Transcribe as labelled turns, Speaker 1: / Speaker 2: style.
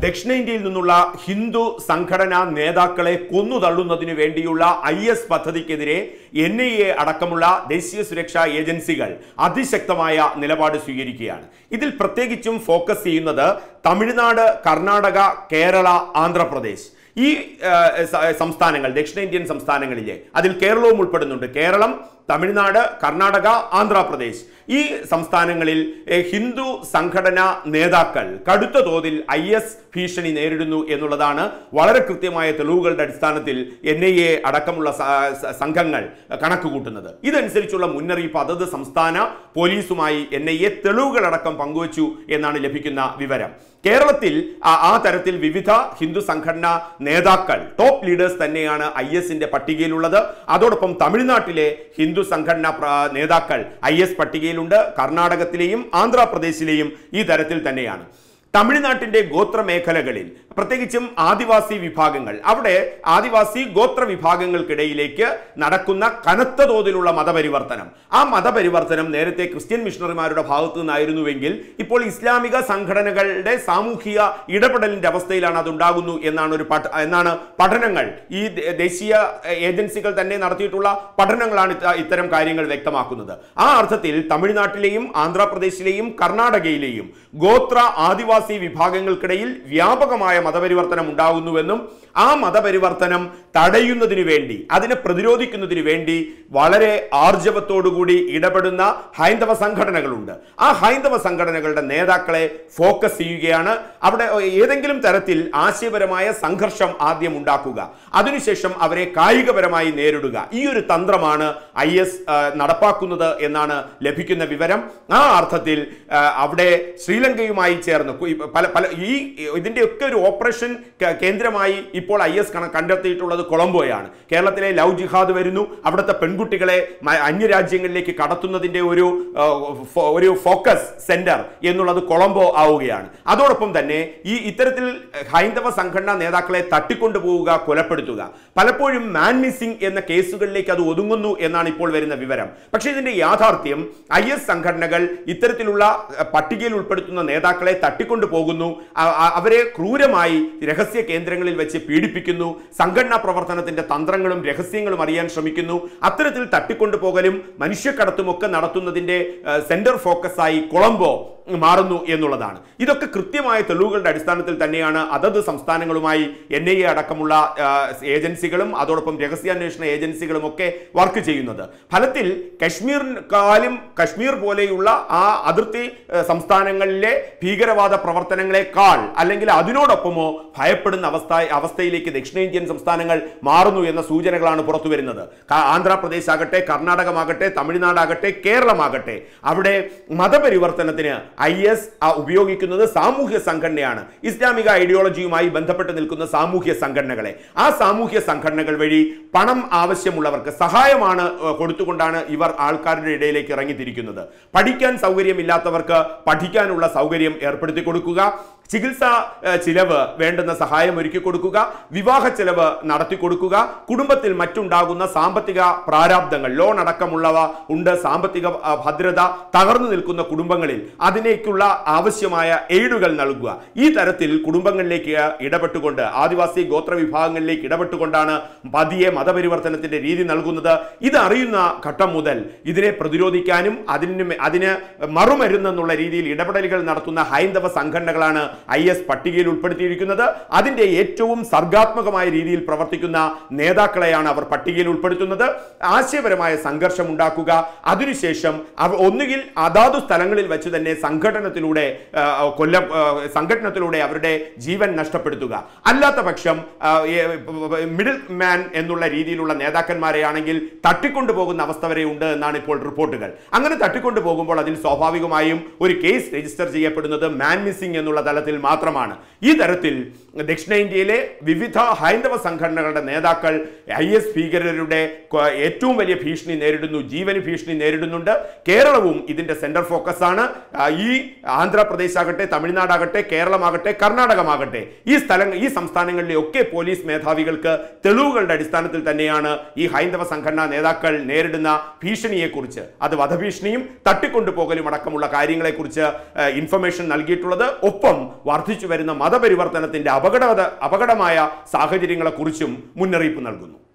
Speaker 1: ദക്ഷിണേന്ത്യയിൽ നിന്നുള്ള ഹിന്ദു സംഘടനാ നേതാക്കളെ കൊന്നുതള്ളുന്നതിനു വേണ്ടിയുള്ള ഐ എസ് പദ്ധതിക്കെതിരെ എൻ ഐ എ അടക്കമുള്ള ദേശീയ സുരക്ഷാ ഏജൻസികൾ അതിശക്തമായ നിലപാട് സ്വീകരിക്കുകയാണ് ഇതിൽ പ്രത്യേകിച്ചും ഫോക്കസ് ചെയ്യുന്നത് തമിഴ്നാട് കർണാടക കേരള ആന്ധ്രാപ്രദേശ് ഈ ആ, സ- സംസ്ഥാനങ്ങൾ ദക്ഷിണേന്ത്യൻ സംസ്ഥാനങ്ങളിലെ അതിൽ കേരളവും ഉൾപ്പെടുന്നുണ്ട് കേരളം തമിഴ്നാട് കർണാടക ആന്ധ്രാപ്രദേശ് ഈ സംസ്ഥാനങ്ങളിൽ എ, ഹിന്ദു സംഘടനാ നേതാക്കൾ കടുത്ത തോതിൽ ഐ എസ് ഭീഷണി നേരിടുന്നു എന്നുള്ളതാണ് വളരെ കൃത്യമായ തെളിവുകളുടെ അടിസ്ഥാനത്തിൽ എൻ ഐ എ അടക്കമുള്ള സ- സ- സംഘങ്ങൾ കണക്ക് കൂട്ടുന്നത് ഇതനുസരിച്ചുള്ള മുന്നറിയിപ്പ് അതത് സംസ്ഥാന പോലീസുമായി എൻ ഐ എ തെളിവുകളടക്കം പങ്കുവച്ചു എന്നാണ് ലഭിക്കുന്ന വിവരം കേരളത്തിൽ ആ- ആ തരത്തിൽ വിവിധ ഹിന്ദു സംഘടനാ നേതാക്കൾ ടോപ്പ് ലീഡേഴ്സ് തന്നെയാണ് ഐ എസിന്റെ പട്ടികയിലുള്ളത് അതോടൊപ്പം തമിഴ്നാട്ടിലെ ഹിന്ദു സംഘടനാ പ്ര- നേതാക്കൾ ഐ എസ് പട്ടികയിലുണ്ട് കർണാടകത്തിലെയും ആന്ധ്രാപ്രദേശിലെയും ഈ തരത്തിൽ തന്നെയാണ് തമിഴ്നാട്ടിന്റെ ഗോത്ര മേഖലകളിൽ പ്രത്യേകിച്ചും ആദിവാസി വിഭാഗങ്ങൾ അവിടെ ആദിവാസി ഗോത്ര വിഭാഗങ്ങൾക്കിടയിലേക്ക് നടക്കുന്ന കനത്ത തോതിലുള്ള മതപരിവർത്തനം ആ മതപരിവർത്തനം നേരത്തെ ക്രിസ്ത്യൻ മിഷണറിമാരുടെ ഭാഗത്തു നിന്നായിരുന്നുവെങ്കിൽ ഇപ്പോൾ ഇസ്ലാമിക സംഘടനകളുടെ സാമൂഹിക ഇടപെടലിന്റെ അവസ്ഥയിലാണ് അതുണ്ടാകുന്നു എന്നാണ് ഒരു പഠ എന്നാണ് പഠനങ്ങൾ ഈ ദേ- ദേശീയ എഹ്, ഏജൻസികൾ തന്നെ നടത്തിയിട്ടുള്ള പഠനങ്ങളാണ് ഇത്ത- ഇത്തരം കാര്യങ്ങൾ വ്യക്തമാക്കുന്നത് ആ അർത്ഥത്തിൽ തമിഴ്നാട്ടിലെയും ആന്ധ്രാപ്രദേശിലെയും കർണാടകയിലെയും ഗോത്ര ആദിവാസി വിഭാഗങ്ങൾക്കിടയിൽ വ്യാപകമായ മതപരിവർത്തനം ഉണ്ടാകുന്നുവെന്നും ആ മതപരിവർത്തനം തടയുന്നതിനു വേണ്ടി അതിനെ പ്രതിരോധിക്കുന്നതിന് വേണ്ടി വളരെ ആർജവത്തോടുകൂടി ഇടപെടുന്ന ഹൈന്ദവ സംഘടനകളുണ്ട് ആ ഹൈന്ദവ സംഘടനകളുടെ നേതാക്കളെ ഫോക്കസ് ചെയ്യുകയാണ് അവിടെ ഏതെങ്കിലും തരത്തിൽ ആശയപരമായ സംഘർഷം ആദ്യം ഉണ്ടാക്കുക അതിനുശേഷം അവരെ കായികപരമായി നേരിടുക ഈ ഒരു തന്ത്രമാണ് ഐ എസ് നടപ്പാക്കുന്നത് എന്നാണ് ലഭിക്കുന്ന വിവരം ആ അർത്ഥത്തിൽ ആ, അവിടെ ശ്രീലങ്കയുമായി ചേർന്ന് കു- ഈ പല പല ഈ ഇതിന്റെയൊക്കെ ഒരു ഓപ്പറേഷൻ കേ- കേന്ദ്രമായി ഇപ്പോൾ ഐ എസ് കണ്ടെത്തിയിട്ടുള്ളത് കൊളംബോയാണ് കേരളത്തിലെ ലവ് ജിഹാദ് വരുന്നു അവിടുത്തെ പെൺകുട്ടികളെ മ- അന്യരാജ്യങ്ങളിലേക്ക് കടത്തുന്നതിന്റെ ഒരു ആ, ഫോ- ഒരു ഫോക്കസ് സെന്റർ എന്നുള്ളത് കൊളംബോ ആവുകയാണ് അതോടൊപ്പം തന്നെ ഈ ഇത്തരത്തിൽ ഹൈന്ദവ സംഘടനാ നേതാക്കളെ തട്ടിക്കൊണ്ടുപോവുക കൊലപ്പെടുത്തുക പലപ്പോഴും മാൻ മിസ്സിംഗ് എന്ന കേസുകളിലേക്ക് അത് ഒതുങ്ങുന്നു എന്നാണ് ഇപ്പോൾ വരുന്ന വിവരം പക്ഷേ ഇതിന്റെ യാഥാർത്ഥ്യം ഐ എസ് സംഘടനകൾ ഇത്തരത്തിലുള്ള അഹ്, പട്ടികയിൽ ഉൾപ്പെടുത്തുന്ന നേതാക്കളെ തട്ടിക്കൊണ്ടു പോകുന്നു അ- അ- അവരെ ക്രൂരമായി രഹസ്യ കേന്ദ്രങ്ങളിൽ വെച്ച് പീഡിപ്പിക്കുന്നു സംഘടനാ പ്രവർത്തനത്തിന്റെ തന്ത്രങ്ങളും രഹസ്യങ്ങളും അറിയാൻ ശ്രമിക്കുന്നു അത്തരത്തിൽ തട്ടിക്കൊണ്ടുപോകലും മനുഷ്യക്കടത്തും ഒക്കെ നടത്തുന്നതിന്റെ അഹ്, സെന്റർ ഫോക്കസായി കൊളംബോ മാറുന്നു എന്നുള്ളതാണ് ഇതൊക്കെ കൃത്യമായ തെളിവുകളുടെ അടിസ്ഥാനത്തിൽ തന്നെയാണ് അതത് സംസ്ഥാനങ്ങളുമായി എൻ ഐ എ അടക്കമുള്ള ആ, ഏജൻസികളും അതോടൊപ്പം രഹസ്യാന്വേഷണ ഏജൻസികളും ഒക്കെ വർക്ക് ചെയ്യുന്നത് ഫലത്തിൽ കശ്മീരിനെക്കാളും കശ്മീർ പോലെയുള്ള ആ അതിർത്തി ആ, സംസ്ഥാനങ്ങളിലെ ഭീകരവാദ പ്രവർത്തനങ്ങളെക്കാൾ അല്ലെങ്കിൽ അതിനോടൊപ്പമോ ഭയപ്പെടുന്ന അവസ്ഥ അവസ്ഥയിലേക്ക് ദക്ഷിണേന്ത്യൻ സംസ്ഥാനങ്ങൾ മാറുന്നു എന്ന സൂചനകളാണ് പുറത്തു വരുന്നത് ക- ആന്ധ്രാപ്രദേശ് ആകട്ടെ കർണാടകമാകട്ടെ തമിഴ്നാടാകട്ടെ കേരളമാകട്ടെ അവിടെ മതപരിവർത്തനത്തിന് ഐ എസ് ഉപയോഗിക്കുന്നത് സാമൂഹ്യ സംഘടനയാണ് ഇസ്ലാമിക ഐഡിയോളജിയുമായി ബന്ധപ്പെട്ട് നിൽക്കുന്ന സാമൂഹ്യ സംഘടനകളെ ആ സാമൂഹ്യ സംഘടനകൾ വഴി പണം ആവശ്യമുള്ളവർക്ക് സഹായമാണ് ഏഹ്, കൊടുത്തുകൊണ്ടാണ് ഇവർ ആൾക്കാരുടെ ഇടയിലേക്ക് ഇറങ്ങിത്തിരിക്കുന്നത് പഠിക്കാൻ സൗകര്യമില്ലാത്തവർക്ക് പഠിക്കാനുള്ള സൗകര്യം ഏർപ്പെടുത്തി കൊടുക്കുക ചികിത്സാ ഏഹ്, ചിലവ് വേണ്ടുന്ന സഹായം ഒരുക്കി കൊടുക്കുക വിവാഹ ചെലവ് നടത്തി കൊടുക്കുക കുടുംബത്തിൽ മറ്റുണ്ടാകുന്ന സാമ്പത്തിക പ്രാരാബ്ദങ്ങൾ ലോൺ അടക്കമുള്ളവ ഉണ്ട് സാമ്പത്തിക ആ, ഭദ്രത തകർന്നു നിൽക്കുന്ന കുടുംബങ്ങളിൽ അതിലേക്കുള്ള ആവശ്യമായ എയ്ഡുകൾ നൽകുക ഈ തരത്തിൽ കുടുംബങ്ങളിലേക്ക് ഇടപെട്ടുകൊണ്ട് ആദിവാസി ഗോത്ര വിഭാഗങ്ങളിലേക്ക് ഇടപെട്ടുകൊണ്ടാണ് പതിയെ മതപരിവർത്തനത്തിന്റെ രീതി നൽകുന്നത് ഇത് അറിയുന്ന ഘട്ടം മുതൽ ഇതിനെ പ്രതിരോധിക്കാനും അതിന് മേ- അതിന് മറുമരുന്നെന്നുള്ള രീതിയിൽ ഇടപെടലുകൾ നടത്തുന്ന ഹൈന്ദവ സംഘടനകളാണ് ഐ എസ് പട്ടികയിൽ ഉൾപ്പെടുത്തിയിരിക്കുന്നത് അതിന്റെ ഏറ്റവും സർഗാത്മകമായ രീതിയിൽ പ്രവർത്തിക്കുന്ന നേതാക്കളെയാണ് അവർ പട്ടികയിൽ ഉൾപ്പെടുത്തുന്നത് ആശയപരമായ സംഘർഷം ഉണ്ടാക്കുക അതിനുശേഷം അവ ഒന്നുകിൽ അതാതു സ്ഥലങ്ങളിൽ വെച്ച് തന്നെ സംഘടനത്തിലൂടെ ആ, കൊല്ലം ആ, സംഘടനത്തിലൂടെ അവരുടെ ജീവൻ നഷ്ടപ്പെടുത്തുക അല്ലാത്ത പക്ഷം മിഡിൽ മാൻ എന്നുള്ള രീതിയിലുള്ള നേതാക്കന്മാരെയാണെങ്കിൽ തട്ടിക്കൊണ്ടുപോകുന്ന അവസ്ഥ വരെ ഉണ്ട് എന്നാണ് ഇപ്പോൾ റിപ്പോർട്ടുകൾ അങ്ങനെ തട്ടിക്കൊണ്ടു പോകുമ്പോൾ അതിൽ സ്വാഭാവികമായും ഒരു കേസ് രജിസ്റ്റർ ചെയ്യപ്പെടുന്നത് മാൻ മിസ്സിംഗ് എന്നുള്ള തലത്തിൽ മാത്രമാണ് ഈ തരത്തിൽ ദക്ഷിണേന്ത്യയിലെ വിവിധ ഹൈന്ദവ സംഘടനകളുടെ നേതാക്കൾ ഐ എസ് ഭീകരരുടെ കൊ- ഏറ്റവും വലിയ ഭീഷണി നേരിടുന്നു ജീവന് ഭീഷണി നേരിടുന്നുണ്ട് കേരളവും ഇതിന്റെ സെന്റർ ഫോക്കസ് ആണ് ആ, ഈ ആന്ധ്രാപ്രദേശ് ആകട്ടെ തമിഴ്നാടാകട്ടെ കേരളമാകട്ടെ കർണാടകമാകട്ടെ ഈ സ്ഥലങ്ങൾ ഈ സംസ്ഥാനങ്ങളിലെ ഒക്കെ പോലീസ് മേധാവികൾക്ക് തെളിവുകളുടെ അടിസ്ഥാനത്തിൽ തന്നെയാണ് ഈ ഹൈന്ദവ സംഘടനാ നേതാക്കൾ നേരിടുന്ന ഭീഷണിയെക്കുറിച്ച് അത് വധഭീഷണിയും തട്ടിക്കൊണ്ടുപോകലും അടക്കമുള്ള കാര്യങ്ങളെക്കുറിച്ച് ഇൻഫർമേഷൻ നൽകിയിട്ടുള്ളത് ഒപ്പം വർദ്ധിച്ചു വരുന്ന മതപരിവർത്തനത്തിന്റെ അപകട അപകടമായ സാഹചര്യങ്ങളെക്കുറിച്ചും മുന്നറിയിപ്പ് നൽകുന്നു